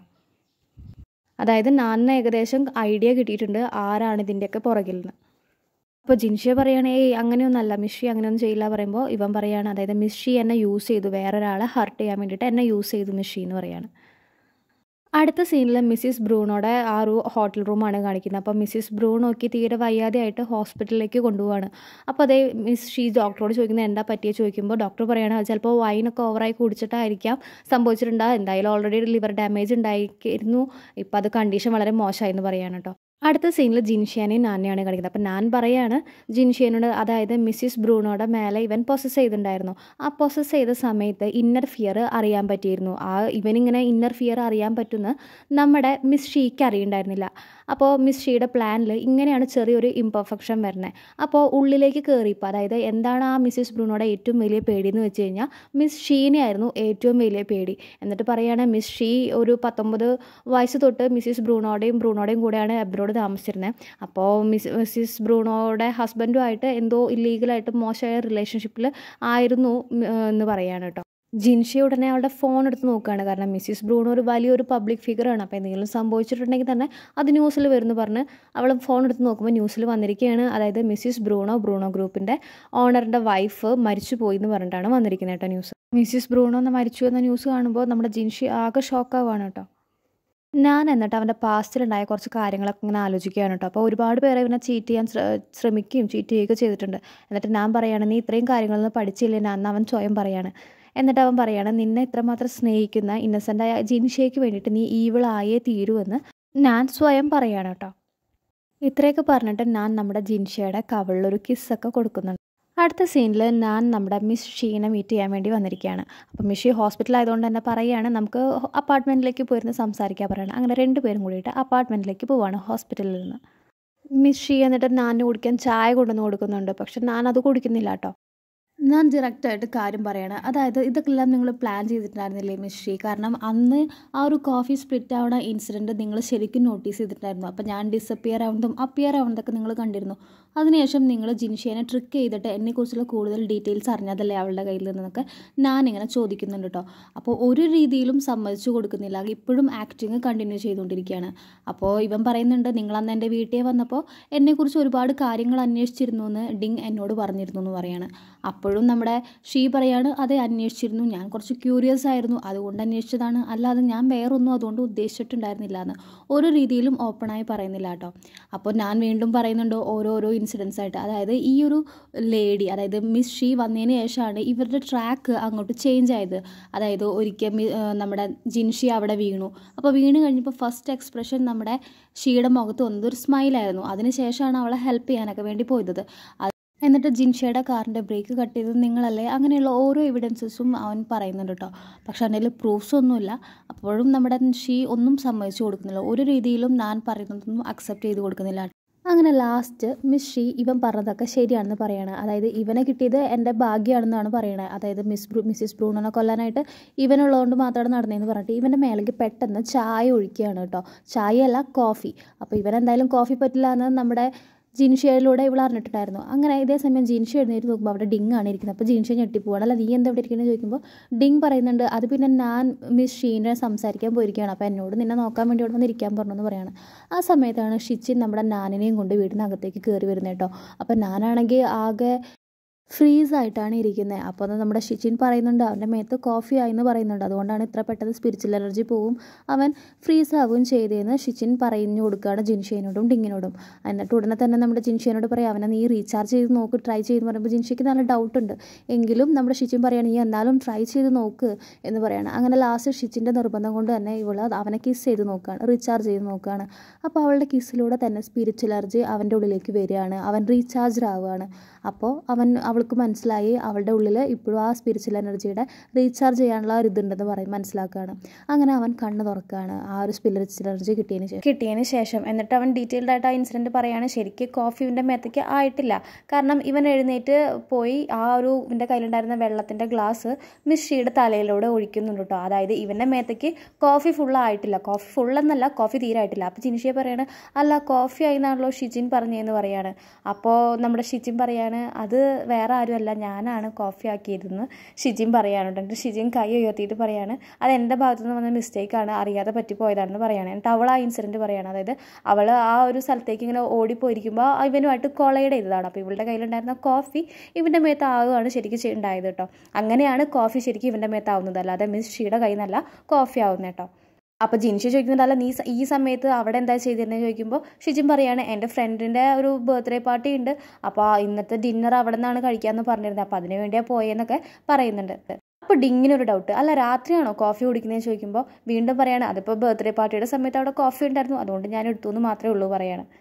A: അതായത് ഞാൻ ഏകദേശം ഐഡിയ കിട്ടിയിട്ടുണ്ട് ആരാണ് ഇതിൻ്റെയൊക്കെ പുറകിൽ നിന്ന് അപ്പോൾ ജിൻഷിയ പറയുകയാണ് ഏയ് അങ്ങനെയൊന്നല്ല മിഷി അങ്ങനെയൊന്നും ചെയ്യില്ല പറയുമ്പോൾ ഇവൻ പറയാണ് അതായത് മിഷി എന്നെ യൂസ് ചെയ്തു വേറൊരാളെ ഹർട്ട് ചെയ്യാൻ വേണ്ടിയിട്ട് എന്നെ യൂസ് ചെയ്തു മിഷി എന്ന് പറയാണ് അടുത്ത സീനിൽ മിസ്സിസ് ബ്രൂണോടെ ആ ഒരു ഹോട്ടൽ റൂമാണ് കാണിക്കുന്നത് അപ്പോൾ മിസ്സിസ് ബ്രൂണോക്ക് തീരെ വയ്യാതെയായിട്ട് ഹോസ്പിറ്റലിലേക്ക് കൊണ്ടുപോവാണ് അപ്പോൾ അതേ മിസ് ഷീ ഡോക്ടറോട് ചോദിക്കുന്നത് എന്താ പറ്റിയ ചോദിക്കുമ്പോൾ ഡോക്ടർ പറയണത് അത് ചിലപ്പോൾ വൈനൊക്കെ ഓവറായി കുടിച്ചിട്ടായിരിക്കാം സംഭവിച്ചിട്ടുണ്ടാകും എന്തായാലും ഓൾറെഡി ലിവർ ഡാമേജ് ഉണ്ടായിരിക്കുന്നു ഇപ്പോൾ അത് കണ്ടീഷൻ വളരെ മോശമായി എന്ന് പറയാണ് കേട്ടോ അടുത്ത സീനിൽ ജിൻഷിയാനെയും നാനെയാണ് കാണിക്കുന്നത് അപ്പം ഞാൻ പറയാണ് ജിൻഷിയനോട് അതായത് മിസ്സിസ് ബ്രൂണോടെ മേലെ ഇവൻ പൊസസ് ചെയ്തിട്ടുണ്ടായിരുന്നു ആ പൊസസ് ചെയ്ത സമയത്ത് ഇന്നർ ഫിയർ അറിയാൻ പറ്റിയിരുന്നു ആ ഇവനിങ്ങനെ ഇന്നർ ഫിയർ അറിയാൻ പറ്റുന്ന നമ്മുടെ മിസ് ഷീക്ക് അറിയണ്ടായിരുന്നില്ല അപ്പോൾ മിസ് ഷിയുടെ പ്ലാനിൽ ഇങ്ങനെയാണ് ചെറിയൊരു ഇംപെർഫെക്ഷൻ വരുന്നത് അപ്പോൾ ഉള്ളിലേക്ക് കയറിയപ്പോൾ അതായത് എന്താണ് ആ മിസ്സിസ് ബ്രൂണോയുടെ ഏറ്റവും വലിയ പേടി എന്ന് വെച്ച് കഴിഞ്ഞാൽ മിസ് ഷീനെയായിരുന്നു ഏറ്റവും വലിയ പേടി എന്നിട്ട് പറയുകയാണ് മിസ് ഷീ ഒരു പത്തൊമ്പത് വയസ്സ് തൊട്ട് മിസ്സിസ് ബ്രൂണോടെയും ബ്രൂണോടെയും കൂടെയാണ് എബ്രോഡ് താമസിച്ചിരുന്നത് അപ്പോൾ മിസ് മിസ്സിസ് ബ്രൂണോയുടെ ഹസ്ബൻഡുമായിട്ട് എന്തോ ഇല്ലീഗലായിട്ട് മോശമായ റിലേഷൻഷിപ്പിൽ ആയിരുന്നു എന്ന് പറയാണ് കേട്ടോ ജിൻഷി ഉടനെ അവളുടെ ഫോൺ എടുത്ത് നോക്കുകയാണ് കാരണം മിസ്സിസ് ബ്രൂണോ ഒരു വലിയൊരു പബ്ലിക് ഫിഗറാണ് അപ്പോൾ എന്തെങ്കിലും സംഭവിച്ചിട്ടുണ്ടെങ്കിൽ തന്നെ അത് ന്യൂസിൽ വരുന്നു പറഞ്ഞ് അവൾ ഫോൺ എടുത്ത് നോക്കുമ്പോൾ ന്യൂസിൽ വന്നിരിക്കുകയാണ് അതായത് മിസ്സിസ് ബ്രൂണോ ബ്രൂണോ ഗ്രൂപ്പിൻ്റെ ഓണറിൻ്റെ വൈഫ് മരിച്ചു പോയി എന്ന് പറഞ്ഞിട്ടാണ് വന്നിരിക്കുന്നത് കേട്ടോ ന്യൂസ് മിസ്സിസ് ബ്രൂണോ എന്ന് മരിച്ചു എന്ന ന്യൂസ് കാണുമ്പോൾ നമ്മുടെ ജിൻഷി ആകെ ഷോക്കാവാണ് കേട്ടോ ഞാൻ എന്നിട്ട് അവൻ്റെ പാസ്റ്റിലുണ്ടായ കുറച്ച് കാര്യങ്ങളൊക്കെ ഇങ്ങനെ ആലോചിക്കുകയാണ് കേട്ടോ അപ്പോൾ ഒരുപാട് പേരെ ഇവനെ ചീറ്റ് ചെയ്യാൻ ശ്രമിക്കുകയും ചീറ്റ് ചെയ്യുകയൊക്കെ ചെയ്തിട്ടുണ്ട് എന്നിട്ട് ഞാൻ പറയുകയാണ് നീ ഇത്രയും കാര്യങ്ങളൊന്നും പഠിച്ചില്ല അന്ന് അവൻ സ്വയം പറയാണ് എന്നിട്ട് അവൻ പറയാണ് നിന്നെ ഇത്രമാത്രം സ്നേഹിക്കുന്ന ഇന്നസെൻ്റായ ജിൻഷയ്ക്ക് വേണ്ടിയിട്ട് നീ ഈവിളായേ തീരുവെന്ന് ഞാൻ സ്വയം പറയാണ് കേട്ടോ ഇത്രയൊക്കെ പറഞ്ഞിട്ട് ഞാൻ നമ്മുടെ ജിൻഷയുടെ കവളിലൊരു കിസ്സൊക്കെ കൊടുക്കുന്നുണ്ട് അടുത്ത സീനിൽ ഞാൻ നമ്മുടെ മിസ് ഷീനെ മീറ്റ് ചെയ്യാൻ വേണ്ടി വന്നിരിക്കുകയാണ് അപ്പോൾ മിസ് ഷീ ഹോസ്പിറ്റൽ ആയതുകൊണ്ട് തന്നെ പറയുകയാണ് നമുക്ക് അപ്പാർട്ട്മെൻറ്റിലേക്ക് പോയിരുന്ന് സംസാരിക്കാൻ പറയണം അങ്ങനെ രണ്ടുപേരും കൂടിയിട്ട് അപ്പാർട്ട്മെൻറ്റിലേക്ക് പോവാണ് ഹോസ്പിറ്റലിൽ നിന്ന് മിസ് ഷീ എന്നിട്ട് നാനിന് കുടിക്കാൻ ചായ കൊണ്ടുവന്ന് കൊടുക്കുന്നുണ്ട് പക്ഷെ ഞാൻ അത് കുടിക്കുന്നില്ല കേട്ടോ ഞാൻ ഡയറക്റ്റായിട്ട് കാര്യം പറയാണ് അതായത് ഇതൊക്കെല്ലാം നിങ്ങൾ പ്ലാൻ ചെയ്തിട്ടുണ്ടായിരുന്നില്ലേ മിശ്രി കാരണം അന്ന് ആ ഒരു കോഫി സ്പ്ലിറ്റ് ആവുന്ന ഇൻസിഡൻറ്റ് നിങ്ങൾ ശരിക്കും നോട്ടീസ് ചെയ്തിട്ടുണ്ടായിരുന്നു അപ്പോൾ ഞാൻ ഡിസപ്പിയർ ആവുന്നതും അപ്പിയർ ആവുന്നതൊക്കെ നിങ്ങൾ കണ്ടിരുന്നു അതിനുശേഷം നിങ്ങൾ ജിൻഷേനെ ട്രിക്ക് ചെയ്തിട്ട് എന്നെക്കുറിച്ചുള്ള കൂടുതൽ ഡീറ്റെയിൽസ് അറിഞ്ഞതല്ലേ അവളുടെ കയ്യിൽ നിന്നൊക്കെ ഞാനിങ്ങനെ ചോദിക്കുന്നുണ്ട് കേട്ടോ അപ്പോൾ ഒരു രീതിയിലും സമ്മതിച്ചു കൊടുക്കുന്നില്ല ഇപ്പോഴും ആക്ടിങ് കണ്ടിന്യൂ ചെയ്തുകൊണ്ടിരിക്കുകയാണ് അപ്പോൾ ഇവൻ പറയുന്നുണ്ട് നിങ്ങൾ അന്ന് എൻ്റെ വീട്ടിൽ വന്നപ്പോൾ എന്നെക്കുറിച്ച് ഒരുപാട് കാര്യങ്ങൾ അന്വേഷിച്ചിരുന്നു എന്ന് ഡിങ് എന്നോട് പറഞ്ഞിരുന്നു എന്ന് പറയാണ് അപ്പോഴും നമ്മുടെ ഷീ പറയാണ് അതെ അന്വേഷിച്ചിരുന്നു ഞാൻ കുറച്ച് ക്യൂരിയസ് ആയിരുന്നു അതുകൊണ്ട് അന്വേഷിച്ചതാണ് അല്ലാതെ ഞാൻ വേറൊന്നും അതുകൊണ്ട് ഉദ്ദേശിച്ചിട്ടുണ്ടായിരുന്നില്ല എന്ന് ഒരു രീതിയിലും ഓപ്പണായി പറയുന്നില്ല കേട്ടോ അപ്പോൾ ഞാൻ വീണ്ടും പറയുന്നുണ്ട് ഓരോരോ ഇൻസിഡൻസ് ആയിട്ട് അതായത് ഈ ഒരു ലേഡി അതായത് മിസ് ഷീ വന്നതിന് ശേഷമാണ് ഇവരുടെ ട്രാക്ക് അങ്ങോട്ട് ചേഞ്ച് ആയത് അതായത് ഒരിക്കൽ നമ്മുടെ ജിൻഷി അവിടെ വീണു അപ്പോൾ വീണ് കഴിഞ്ഞപ്പോൾ ഫസ്റ്റ് എക്സ്പ്രഷൻ നമ്മുടെ ഷീയുടെ മുഖത്ത് വന്നത് ഒരു സ്മൈലായിരുന്നു അതിനുശേഷമാണ് അവളെ ഹെൽപ്പ് ചെയ്യാനൊക്കെ വേണ്ടി പോയത് എന്നിട്ട് ജിൻഷയുടെ കാറിൻ്റെ ബ്രേക്ക് കട്ട് ചെയ്തത് നിങ്ങളല്ലേ അങ്ങനെയുള്ള ഓരോ എവിഡൻസസും അവൻ പറയുന്നുണ്ട് കേട്ടോ പക്ഷെ അതിൻ്റെ പ്രൂഫ്സ് ഒന്നുമില്ല അപ്പോഴും നമ്മുടെ ഷീ ഒന്നും സമ്മതിച്ചു കൊടുക്കുന്നില്ല ഒരു രീതിയിലും ഞാൻ പറയുന്നതൊന്നും അക്സെപ്റ്റ് ചെയ്ത് കൊടുക്കുന്നില്ല അങ്ങനെ ലാസ്റ്റ് മിസ് ഷീ ഇവൻ പറഞ്ഞതൊക്കെ ശരിയാണെന്ന് പറയണം അതായത് ഇവനെ കിട്ടിയത് എൻ്റെ ഭാഗ്യമാണെന്നാണ് പറയണത് അതായത് മിസ് ബ്രൂ മിസ്സിസ് ബ്രൂണനെ കൊല്ലാനായിട്ട് ഇവനുള്ളതുകൊണ്ട് മാത്രമാണ് നടന്നതെന്ന് പറഞ്ഞിട്ട് ഇവൻ്റെ മേലേക്ക് പെട്ടെന്ന് ചായ ഒഴിക്കുകയാണ് കേട്ടോ ചായയല്ല കോഫി അപ്പോൾ ഇവൻ എന്തായാലും കോഫി പറ്റില്ല എന്ന് നമ്മുടെ ജീൻഷയിലൂടെ ഇവൾ അറിഞ്ഞിട്ടുണ്ടായിരുന്നു അങ്ങനെ ഇതേ സമയം ജീൻഷ എഴുന്നേറ്റ് നോക്കുമ്പോൾ അവിടെ ഡിങ് ആണ് ഇരിക്കുന്നത് അപ്പോൾ ജീൻഷ ഞെട്ടിപ്പോവാണ് അല്ല നീ എന്താ ഇവിടെ ഇരിക്കുന്നത് ചോദിക്കുമ്പോൾ ഡിങ് പറയുന്നുണ്ട് അത് പിന്നെ ഞാൻ മിസ് ഷീനെ സംസാരിക്കാൻ പോയിരിക്കുകയാണ് അപ്പോൾ എന്നോട് നിന്നെ നോക്കാൻ വേണ്ടി ഇവിടെ വന്ന് ഇരിക്കാൻ പറഞ്ഞു എന്ന് പറയാണ് ആ സമയത്താണ് ഷിച്ചിൻ നമ്മുടെ നാനിനെയും കൊണ്ട് വീടിനകത്തേക്ക് കയറി വരുന്നത് കേട്ടോ അപ്പോൾ നാനാണെങ്കിൽ ആകെ ഫ്രീസ് ആയിട്ടാണ് ഇരിക്കുന്നത് അപ്പോൾ നമ്മുടെ ഷിച്ചിൻ പറയുന്നുണ്ട് അവൻ്റെ മേത്ത് കോഫി ആയെന്ന് പറയുന്നുണ്ട് അതുകൊണ്ടാണ് ഇത്ര പെട്ടെന്ന് സ്പിരിച്വൽ എനർജി പോവും അവൻ ഫ്രീസ് ആവുകയും ചെയ്തതെന്ന് ഷിച്ചിൻ പറഞ്ഞു കൊടുക്കുകയാണ് ജിൻഷേനോടും ഡിങ്ങിനോടും എന്നിട്ട് ഉടനെ തന്നെ നമ്മുടെ ജിൻഷേനോട് പറയാം അവനെ നീ റീചാർജ് ചെയ്ത് നോക്ക് ട്രൈ ചെയ്ത് പറയുമ്പോൾ ജിൻഷയ്ക്ക് നല്ല ഡൗട്ട് ഉണ്ട് എങ്കിലും നമ്മുടെ ഷിച്ചിൻ പറയുകയാണ് നീ എന്നാലും ട്രൈ ചെയ്ത് നോക്ക് എന്ന് പറയുകയാണ് അങ്ങനെ ലാസ്റ്റ് ഷിച്ചിൻ്റെ നിർബന്ധം കൊണ്ട് തന്നെ ഇവൾ അവനെ കിസ് ചെയ്ത് നോക്കുകയാണ് റീചാർജ് ചെയ്ത് നോക്കുകയാണ് അപ്പോൾ അവളുടെ കിസ്സിലൂടെ തന്നെ സ്പിരിച്വൽ എനർജി അവൻ്റെ ഉള്ളിലേക്ക് വരികയാണ് അവൻ റീചാർജ് ആവുകയാണ് അപ്പോൾ അവൻ അവൾക്ക് മനസ്സിലായി അവളുടെ ഉള്ളിൽ ഇപ്പോഴും ആ സ്പിരിച്വൽ എനർജിയുടെ റീചാർജ് ചെയ്യാനുള്ള ഒരു ഇതുണ്ടെന്ന് പറയും മനസ്സിലാക്കുകയാണ് അങ്ങനെ അവൻ കണ്ണ് തുറക്കുകയാണ് ആ ഒരു സ്പിരിച്വൽ എനർജി കിട്ടിയതിന് ശേഷം കിട്ടിയതിന് ശേഷം എന്നിട്ട് അവൻ ഡീറ്റെയിൽഡ് ആയിട്ട് ആ ഇൻസിഡൻറ്റ് പറയുകയാണ് ശരിക്ക് കോഫി ഇവൻ്റെ മേത്തേക്ക് ആയിട്ടില്ല കാരണം ഇവൻ എഴുന്നേറ്റ് പോയി ആ ഒരു ഇവൻ്റെ കയ്യിലുണ്ടായിരുന്ന വെള്ളത്തിൻ്റെ ഗ്ലാസ് മിസ്സിയുടെ തലയിലൂടെ ഒഴിക്കുന്നുണ്ട് കേട്ടോ അതായത് ഇവൻ്റെ മേത്തേക്ക് കോഫി ഫുള്ളായിട്ടില്ല കോഫി ഫുള്ളെന്നല്ല കോഫി തീരായിട്ടില്ല അപ്പോൾ ജിനിഷിയെ പറയാണ് അല്ല കോഫി ആയി എന്നാണല്ലോ ഷിജിൻ പറഞ്ഞതെന്ന് പറയാണ് അപ്പോൾ നമ്മുടെ ഷിജിൻ പറയാണ് അത് വേറെ ആരുമല്ല ഞാനാണ് കോഫി ആക്കിയതെന്ന് ഷിജിൻ പറയാണ് എന്നിട്ട് ഷിജിൻ കൈ ഉയർത്തിയിട്ട് പറയാണ് അത് എൻ്റെ ഭാഗത്തു നിന്ന് വന്ന മിസ്റ്റേക്കാണ് അറിയാതെ പറ്റിപ്പോയതാണെന്ന് പറയാണ് എന്നിട്ട് അവൾ ആ ഇൻസിഡൻറ്റ് പറയാണ് അതായത് അവൾ ആ ഒരു സ്ഥലത്തേക്ക് ഇങ്ങനെ ഓടിപ്പോയിരിക്കുമ്പോൾ ഇവനുമായിട്ട് കൊളൈഡ് ചെയ്തതാണ് അപ്പോൾ ഇവളുടെ കയ്യിലുണ്ടായിരുന്ന കോഫി ഇവൻ്റെ മേത്ത് ആവുകയാണ് ശരിക്കും ഉണ്ടായത് കേട്ടോ അങ്ങനെയാണ് കോഫി ശരിക്കും ഇവൻ്റെ മേത്ത് ആവുന്നത് അല്ലാതെ മിസ് ഷീയുടെ കയ്യിൽ നിന്നല്ല കോഫി ആവുന്നത് കേട്ടോ അപ്പോൾ ജിൻഷി ചോദിക്കുന്നുണ്ട് അല്ല നീ ഈ സമയത്ത് അവിടെ എന്താ ചെയ്തിരുന്നത് ചോദിക്കുമ്പോൾ ഷിജിൻ പറയാണ് എൻ്റെ ഫ്രണ്ടിൻ്റെ ഒരു ബർത്ത്ഡേ പാർട്ടി ഉണ്ട് അപ്പോൾ ഇന്നത്തെ ഡിന്നർ അവിടെ നിന്നാണ് കഴിക്കാമെന്ന് പറഞ്ഞിരുന്നത് അപ്പോൾ അതിന് വേണ്ടിയാണ് പോയെന്നൊക്കെ പറയുന്നുണ്ട് അപ്പോൾ ഡിങ്ങിനൊരു ഡൗട്ട് അല്ല രാത്രിയാണോ കോഫി കുടിക്കുന്നതെന്ന് ചോദിക്കുമ്പോൾ വീണ്ടും പറയാണ് അതിപ്പോൾ ബർത്ത്ഡേ പാർട്ടിയുടെ സമയത്ത് അവിടെ കോഫി ഉണ്ടായിരുന്നു അതുകൊണ്ട് ഞാൻ എടുത്തു എന്ന് മാത്രമേ ഉള്ളൂ പറയാണ്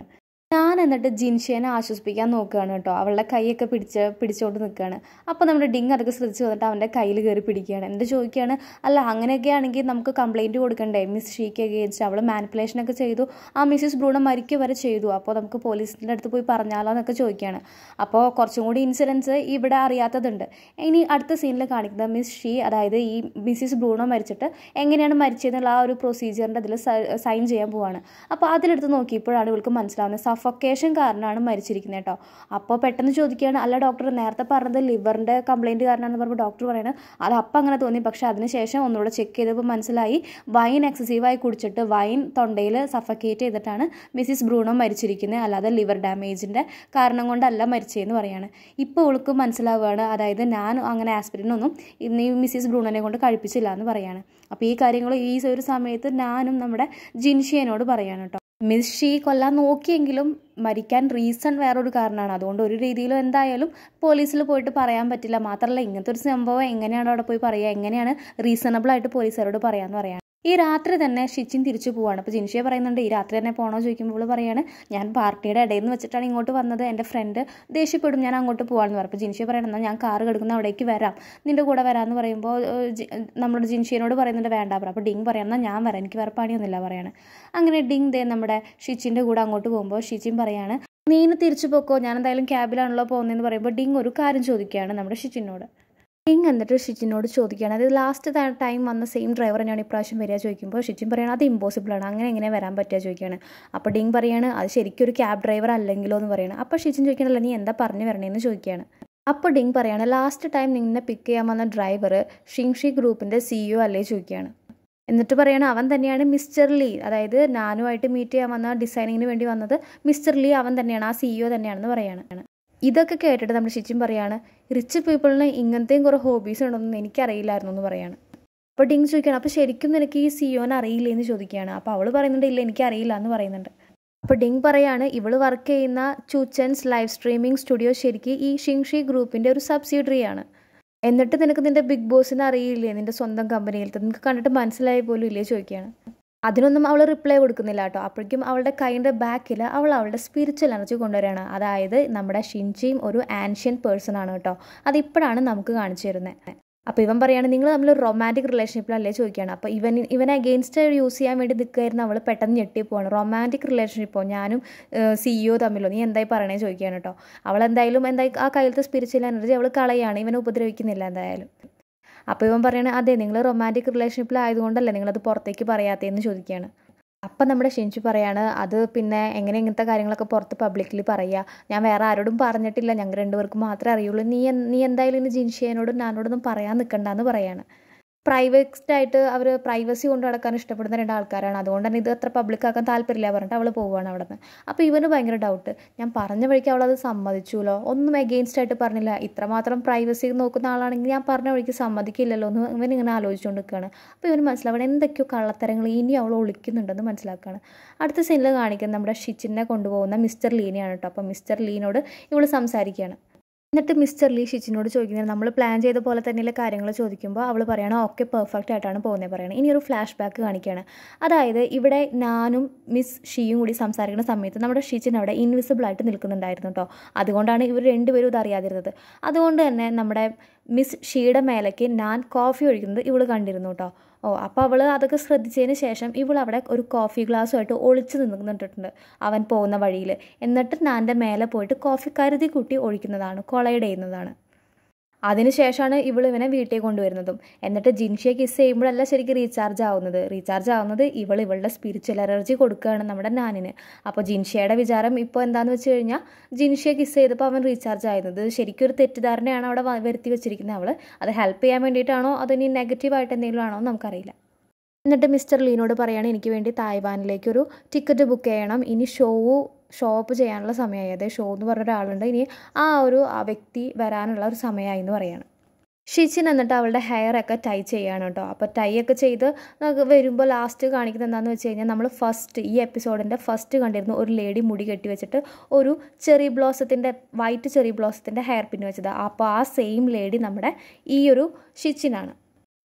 A: ഞാൻ എന്നിട്ട് ജിൻഷേനെ ആശ്വസിപ്പിക്കാൻ നോക്കുകയാണ് കേട്ടോ അവളുടെ കൈയൊക്കെ പിടിച്ച് പിടിച്ചുകൊണ്ട് നിൽക്കുകയാണ് അപ്പോൾ നമ്മുടെ ഡിങ് അതൊക്കെ ശ്രദ്ധിച്ച് വന്നിട്ട് അവൻ്റെ കയ്യിൽ കയറി പിടിക്കുകയാണ് എന്നിട്ട് ചോദിക്കുകയാണ് അല്ല അങ്ങനെയൊക്കെ ആണെങ്കിൽ നമുക്ക് കംപ്ലയിൻറ്റ് കൊടുക്കണ്ടേ മിസ് ഷീക്ക് അഗേൻസ്റ്റ് അവൾ മാനിപ്പുലേഷനൊക്കെ ചെയ്തു ആ മിസ്സിസ് ബ്രൂണ മരിക്കുക വരെ ചെയ്തു അപ്പോൾ നമുക്ക് പോലീസിൻ്റെ അടുത്ത് പോയി പറഞ്ഞാലോ എന്നൊക്കെ ചോദിക്കുകയാണ് അപ്പോൾ കുറച്ചും കൂടി ഇൻസിഡൻസ് ഇവിടെ അറിയാത്തതുണ്ട് ഇനി അടുത്ത സീനിൽ കാണിക്കുന്നത് മിസ് ഷീ അതായത് ഈ മിസ്സിസ് ബ്രൂണോ മരിച്ചിട്ട് എങ്ങനെയാണ് മരിച്ചതെന്നുള്ള ആ ഒരു പ്രൊസീജിയറിൻ്റെ അതിൽ സൈൻ ചെയ്യാൻ പോവാണ് അപ്പോൾ അതിലെടുത്ത് നോക്കിയപ്പോഴാണ് ഇവൾക്ക് മനസ്സിലാവുന്നത് സഫക്കേഷൻ കാരണമാണ് മരിച്ചിരിക്കുന്നത് കേട്ടോ അപ്പോൾ പെട്ടെന്ന് ചോദിക്കുകയാണ് അല്ല ഡോക്ടർ നേരത്തെ പറഞ്ഞത് ലിവറിൻ്റെ കംപ്ലയിൻറ്റ് കാരണമാണെന്ന് പറയുമ്പോൾ ഡോക്ടർ പറയുന്നത് അത് അപ്പം അങ്ങനെ തോന്നി പക്ഷേ അതിനുശേഷം ഒന്നുകൂടെ ചെക്ക് ചെയ്തപ്പോൾ മനസ്സിലായി വൈൻ എക്സസീവായി കുടിച്ചിട്ട് വൈൻ തൊണ്ടയിൽ സഫക്കേറ്റ് ചെയ്തിട്ടാണ് മിസ്സിസ് ബ്രൂണോ മരിച്ചിരിക്കുന്നത് അല്ലാതെ ലിവർ ഡാമേജിൻ്റെ കാരണം കൊണ്ടല്ല മരിച്ചതെന്ന് പറയാണ് ഇപ്പോൾ ഇവൾക്ക് മനസ്സിലാവുകയാണ് അതായത് ഞാൻ അങ്ങനെ ആസ്പിരിനൊന്നും ഇന്ന് ഈ മിസ്സിസ് ബ്രൂണോനെ കൊണ്ട് കഴിപ്പിച്ചില്ല എന്ന് പറയാണ് അപ്പോൾ ഈ കാര്യങ്ങൾ ഈ ഒരു സമയത്ത് ഞാനും നമ്മുടെ ജിൻഷിയനോട് പറയാണ് കേട്ടോ മിസ് ഷീ കൊല്ലാൻ നോക്കിയെങ്കിലും മരിക്കാൻ റീസൺ വേറൊരു കാരണമാണ് അതുകൊണ്ട് ഒരു രീതിയിലും എന്തായാലും പോലീസിൽ പോയിട്ട് പറയാൻ പറ്റില്ല മാത്രമല്ല ഇങ്ങനത്തെ ഒരു സംഭവം എങ്ങനെയാണ് അവിടെ പോയി പറയുക എങ്ങനെയാണ് റീസണബിൾ ആയിട്ട് പോലീസുകാരോട് പറയാമെന്ന് പറയാം ഈ രാത്രി തന്നെ ഷിച്ചിൻ തിരിച്ചു പോവാണ് അപ്പോൾ ജിൻഷിയെ പറയുന്നുണ്ട് ഈ രാത്രി തന്നെ പോകണോ ചോദിക്കുമ്പോൾ പറയാണ് ഞാൻ പാർട്ടിയുടെ ഇടയിൽ നിന്ന് വെച്ചിട്ടാണ് ഇങ്ങോട്ട് വന്നത് എൻ്റെ ഫ്രണ്ട് ദേഷ്യപ്പെടും ഞാൻ അങ്ങോട്ട് പോകാമെന്ന് പറയും അപ്പോൾ ജിൻഷിയെ പറയണം എന്നാൽ ഞാൻ കാറ് കിടക്കുന്ന അവിടേക്ക് വരാം നിൻ്റെ കൂടെ വരാമെന്ന് പറയുമ്പോൾ നമ്മുടെ ജിൻഷിയനോട് പറയുന്നുണ്ട് വേണ്ട പറ അപ്പോൾ ഡിങ് പറയാം എന്നാൽ ഞാൻ വരാം എനിക്ക് വേറെ പണിയൊന്നുമില്ല പറയാണ് അങ്ങനെ ഡിങ് ദേ നമ്മുടെ ഷിച്ചിൻ്റെ കൂടെ അങ്ങോട്ട് പോകുമ്പോൾ ഷിച്ചിൻ പറയാണ് നീന് തിരിച്ചു പോക്കോ ഞാൻ എന്തായാലും ക്യാബിലാണല്ലോ പോകുന്നതെന്ന് പറയുമ്പോൾ ഡിങ് ഒരു കാര്യം ചോദിക്കുകയാണ് നമ്മുടെ ഷിച്ചിനോട് ഡിങ് എന്നിട്ട് ഷിജിനോട് ചോദിക്കുകയാണ് അത് ലാസ്റ്റ് ടൈം വന്ന സെയിം ഡ്രൈവർ തന്നെയാണ് ഇപ്രാവശ്യം വരിക ചോദിക്കുമ്പോൾ ഷിജിൻ പറയണം അത് ഇമ്പോസിബിൾ ആണ് അങ്ങനെ എങ്ങനെ വരാൻ പറ്റുക ചോദിക്കുകയാണ് അപ്പോൾ ഡിങ് പറയാണ് അത് ശരിക്കും ഒരു ക്യാബ് ഡ്രൈവർ അല്ലെങ്കിലോ എന്ന് പറയണം അപ്പോൾ ഷിജിൻ ചോദിക്കണല്ലോ നീ എന്താ പറഞ്ഞു വരണേന്ന് ചോദിക്കുകയാണ് അപ്പോൾ ഡിങ് പറയാണ് ലാസ്റ്റ് ടൈം നിന്നെ പിക്ക് ചെയ്യാൻ വന്ന ഡ്രൈവർ ഷിങ്ഷി ഗ്രൂപ്പിൻ്റെ സിഇഒ അല്ലേ ചോദിക്കുകയാണ് എന്നിട്ട് പറയണം അവൻ തന്നെയാണ് മിസ്റ്റർ ലീ അതായത് നാനുമായിട്ട് മീറ്റ് ചെയ്യാൻ വന്ന ഡിസൈനിങ്ങിന് വേണ്ടി വന്നത് മിസ്റ്റർ ലീ അവൻ തന്നെയാണ് ആ സിഇഒ തന്നെയാണെന്ന് പറയാണ് ഇതൊക്കെ കേട്ടിട്ട് നമ്മുടെ ഷിച്ചിൻ പറയാണ് റിച്ച് പീപ്പിളിന് ഇങ്ങനത്തെയും കുറേ ഹോബീസ് ഉണ്ടെന്ന് എനിക്കറിയില്ലായിരുന്നു എന്ന് പറയാണ് അപ്പോൾ ഡിങ് ചോദിക്കുകയാണ് അപ്പോൾ ശരിക്കും നിനക്ക് ഈ സിഒനെ അറിയില്ലേ എന്ന് ചോദിക്കുകയാണ് അപ്പോൾ അവൾ പറയുന്നുണ്ട് ഇല്ല എനിക്കറിയില്ല എന്ന് പറയുന്നുണ്ട് അപ്പോൾ ഡിങ് പറയാണ് ഇവൾ വർക്ക് ചെയ്യുന്ന ചൂച്ചൻസ് ലൈവ് സ്ട്രീമിംഗ് സ്റ്റുഡിയോ ശരിക്കും ഈ ഷിങ്ഷി ഗ്രൂപ്പിൻ്റെ ഒരു സബ്സിഡറി ആണ് എന്നിട്ട് നിനക്ക് നിന്റെ ബിഗ് ബോസിനെ അറിയില്ലേ നിന്റെ സ്വന്തം കമ്പനിയിലത്തെ നിനക്ക് കണ്ടിട്ട് മനസ്സിലായി പോലും ഇല്ലേ ചോദിക്കുകയാണ് അതിനൊന്നും അവൾ റിപ്ലൈ കൊടുക്കുന്നില്ല കേട്ടോ അപ്പോഴേക്കും അവളുടെ കൈൻ്റെ ബാക്കിൽ അവൾ അവളുടെ സ്പിരിച്വൽ എനർജി കൊണ്ടുവരികയാണ് അതായത് നമ്മുടെ ഷിൻചിയും ഒരു ആൻഷ്യൻ പേഴ്സൺ ആണ് കേട്ടോ അതിപ്പോഴാണ് നമുക്ക് കാണിച്ചു തരുന്നത് അപ്പോൾ ഇവൻ പറയാണ് നിങ്ങൾ തമ്മിൽ റൊമാൻറ്റിക് റിലേഷൻഷിപ്പിലല്ലേ ചോദിക്കുകയാണ് അപ്പോൾ ഇവൻ ഇവനെ അഗെയിൻസ്റ്റ് യൂസ് ചെയ്യാൻ വേണ്ടി നിൽക്കുകയായിരുന്നു അവൾ പെട്ടെന്ന് ഞെട്ടിപ്പോവാണ് റൊമാൻറ്റിക് റിലേഷൻഷിപ്പോ ഞാനും സിഇഒ തമ്മിലോ നീ എന്തായി പറയണേ ചോദിക്കുകയാണ് കേട്ടോ അവൾ എന്തായാലും എന്തായി ആ കയ്യിലത്തെ സ്പിരിച്വൽ എനർജി അവൾ കളയാണ് ഇവനെ ഉപദ്രവിക്കുന്നില്ല എന്തായാലും അപ്പോൾ ഇവൻ പറയണേ അതെ നിങ്ങൾ റൊമാൻറ്റിക് റിലേഷൻഷിപ്പിലായതുകൊണ്ടല്ലേ നിങ്ങളത് പുറത്തേക്ക് പറയാത്തതെന്ന് ചോദിക്കുകയാണ് അപ്പം നമ്മുടെ ഷിൻചു പറയാണ് അത് പിന്നെ എങ്ങനെ ഇങ്ങനത്തെ കാര്യങ്ങളൊക്കെ പുറത്ത് പബ്ലിക്കലി പറയുക ഞാൻ വേറെ ആരോടും പറഞ്ഞിട്ടില്ല ഞങ്ങൾ രണ്ടുപേർക്ക് മാത്രമേ അറിയുള്ളൂ നീ നീ എന്തായാലും ഇനി ജിൻഷിയനോടും ഞാനോടൊന്നും പറയാൻ നിൽക്കണ്ടെന്ന് പറയാണ് പ്രൈവറ്റ് ആയിട്ട് അവർ പ്രൈവസി കൊണ്ട് നടക്കാൻ ഇഷ്ടപ്പെടുന്ന രണ്ട് ആൾക്കാരാണ് അതുകൊണ്ട് തന്നെ ഇത് അത്ര പബ്ലിക് ആക്കാൻ താല്പര്യമില്ല പറഞ്ഞിട്ട് അവൾ പോവുകയാണ് അവിടെ നിന്ന് അപ്പോൾ ഇവന് ഭയങ്കര ഡൗട്ട് ഞാൻ പറഞ്ഞ വഴിക്ക് അവളത് സമ്മതിച്ചുല്ലോ ഒന്നും എഗെയിൻസ്റ്റ് ആയിട്ട് പറഞ്ഞില്ല ഇത്രമാത്രം പ്രൈവസി നോക്കുന്ന ആളാണെങ്കിൽ ഞാൻ പറഞ്ഞ വഴിക്ക് സമ്മതിക്കില്ലല്ലോ എന്ന് ഇവൻ ഇങ്ങനെ ആലോചിച്ചുകൊണ്ട് നിൽക്കുകയാണ് അപ്പോൾ ഇവന് മനസ്സിലാവണം എന്തൊക്കെയോ കള്ളത്തരങ്ങൾ ഇനി അവൾ ഒളിക്കുന്നുണ്ടെന്ന് മനസ്സിലാക്കുകയാണ് അടുത്ത സീനിൽ കാണിക്കുന്നത് നമ്മുടെ ഷിച്ചിനെ കൊണ്ടുപോകുന്ന മിസ്റ്റർ ലീനെയാണ് കേട്ടോ അപ്പോൾ മിസ്റ്റർ ലീനോട് ഇവൾ സംസാരിക്കുകയാണ് എന്നിട്ട് മിസ്റ്റർ ലീ ഷിച്ചിനോട് ചോദിക്കുന്നത് നമ്മൾ പ്ലാൻ ചെയ്ത പോലെ തന്നെയുള്ള കാര്യങ്ങൾ ചോദിക്കുമ്പോൾ അവൾ പറയണം ഓക്കെ പെർഫെക്റ്റ് ആയിട്ടാണ് പോകുന്നത് പറയണം ഇനി ഒരു ഫ്ലാഷ് ബാക്ക് കാണിക്കുകയാണ് അതായത് ഇവിടെ ഞാനും മിസ് ഷിയും കൂടി സംസാരിക്കുന്ന സമയത്ത് നമ്മുടെ ഷിച്ചിൻ അവിടെ ഇൻവിസിബിൾ ആയിട്ട് നിൽക്കുന്നുണ്ടായിരുന്നു കേട്ടോ അതുകൊണ്ടാണ് ഇവർ രണ്ടുപേരും ഇത് അറിയാതിരുന്നത് അതുകൊണ്ട് തന്നെ നമ്മുടെ മിസ് ഷിയുടെ മേലേക്ക് ഞാൻ കോഫി ഒഴിക്കുന്നത് ഇവൾ കണ്ടിരുന്നു കേട്ടോ ഓ അപ്പോൾ അവൾ അതൊക്കെ ശ്രദ്ധിച്ചതിന് ശേഷം ഇവൾ അവിടെ ഒരു കോഫി ഗ്ലാസ്സുമായിട്ട് ഒളിച്ച് നിന്നിട്ടുണ്ട് അവൻ പോകുന്ന വഴിയിൽ എന്നിട്ട് നാൻ്റെ മേലെ പോയിട്ട് കോഫി കരുതി കൂട്ടി ഒഴിക്കുന്നതാണ് കൊളൈഡ് ചെയ്യുന്നതാണ് അതിനുശേഷമാണ് ഇവൾ ഇവനെ വീട്ടിൽ കൊണ്ടുവരുന്നതും എന്നിട്ട് ജിൻഷിയെ കിസ് ചെയ്യുമ്പോഴല്ല ശരിക്കും റീചാർജ് ആവുന്നത് റീചാർജ് ആവുന്നത് ഇവൾ ഇവളുടെ സ്പിരിച്വൽ എനർജി കൊടുക്കുകയാണ് നമ്മുടെ നാനിന് അപ്പോൾ ജിൻഷിയുടെ വിചാരം ഇപ്പോൾ എന്താണെന്ന് വെച്ച് കഴിഞ്ഞാൽ ജിൻഷിയെ കിസ് ചെയ്തപ്പോൾ അവൻ റീചാർജ് ആയിരുന്നത് ശരിക്കും ഒരു തെറ്റിദ്ധാരണയാണ് അവിടെ വരുത്തി വെച്ചിരിക്കുന്നത് അവൾ അത് ഹെൽപ്പ് ചെയ്യാൻ വേണ്ടിയിട്ടാണോ അതോ ഇനി നെഗറ്റീവായിട്ട് എന്തെങ്കിലും ആണോ എന്ന് നമുക്കറിയില്ല എന്നിട്ട് മിസ്റ്റർ ലീനോട് പറയാണ് എനിക്ക് വേണ്ടി തായ്വാനിലേക്ക് ഒരു ടിക്കറ്റ് ബുക്ക് ചെയ്യണം ഇനി ഷോ ഷോപ്പ് ചെയ്യാനുള്ള സമയമായി അതായത് ഷോ എന്ന് പറഞ്ഞ ഒരാളുണ്ട് ഇനി ആ ഒരു ആ വ്യക്തി വരാനുള്ള ഒരു സമയമായി എന്ന് പറയാണ് ഷിച്ചിൻ എന്നിട്ട് അവളുടെ ഹെയർ ഒക്കെ ടൈ ചെയ്യാണ് കേട്ടോ അപ്പോൾ ടൈ ഒക്കെ ചെയ്ത് നമുക്ക് വരുമ്പോൾ ലാസ്റ്റ് കാണിക്കുന്നത് എന്താണെന്ന് വെച്ച് കഴിഞ്ഞാൽ നമ്മൾ ഫസ്റ്റ് ഈ എപ്പിസോഡിൻ്റെ ഫസ്റ്റ് കണ്ടിരുന്നു ഒരു ലേഡി മുടി കെട്ടി വെച്ചിട്ട് ഒരു ചെറി ബ്ലോസത്തിൻ്റെ വൈറ്റ് ചെറി ബ്ലോസത്തിൻ്റെ ഹെയർ പിൻ വെച്ചത് അപ്പോൾ ആ സെയിം ലേഡി നമ്മുടെ ഈ ഒരു ഷിച്ചിനാണ്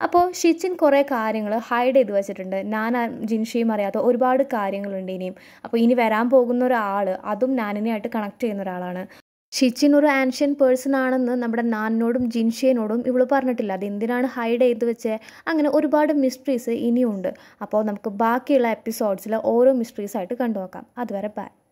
A: അപ്പോൾ ഷിച്ചിൻ കുറേ കാര്യങ്ങൾ ഹൈഡ് ചെയ്ത് വെച്ചിട്ടുണ്ട് ഞാൻ ജിൻഷിയും അറിയാത്ത ഒരുപാട് കാര്യങ്ങളുണ്ട് ഇനിയും അപ്പോൾ ഇനി വരാൻ പോകുന്ന ഒരാൾ അതും നാനിനെയായിട്ട് കണക്ട് ചെയ്യുന്ന ഒരാളാണ് ഷിച്ചിൻ ഒരു ആൻഷ്യൻ പേഴ്സൺ ആണെന്ന് നമ്മുടെ നാനിനോടും ജിൻഷിയനോടും ഇവള് പറഞ്ഞിട്ടില്ല അത് എന്തിനാണ് ഹൈഡ് ചെയ്ത് വെച്ചേ അങ്ങനെ ഒരുപാട് മിസ്റ്ററീസ് ഇനിയുണ്ട് അപ്പോൾ നമുക്ക് ബാക്കിയുള്ള എപ്പിസോഡ്സിൽ ഓരോ മിസ്റ്ററീസ് ആയിട്ട് കണ്ടുനോക്കാം അതുവരെ ബൈ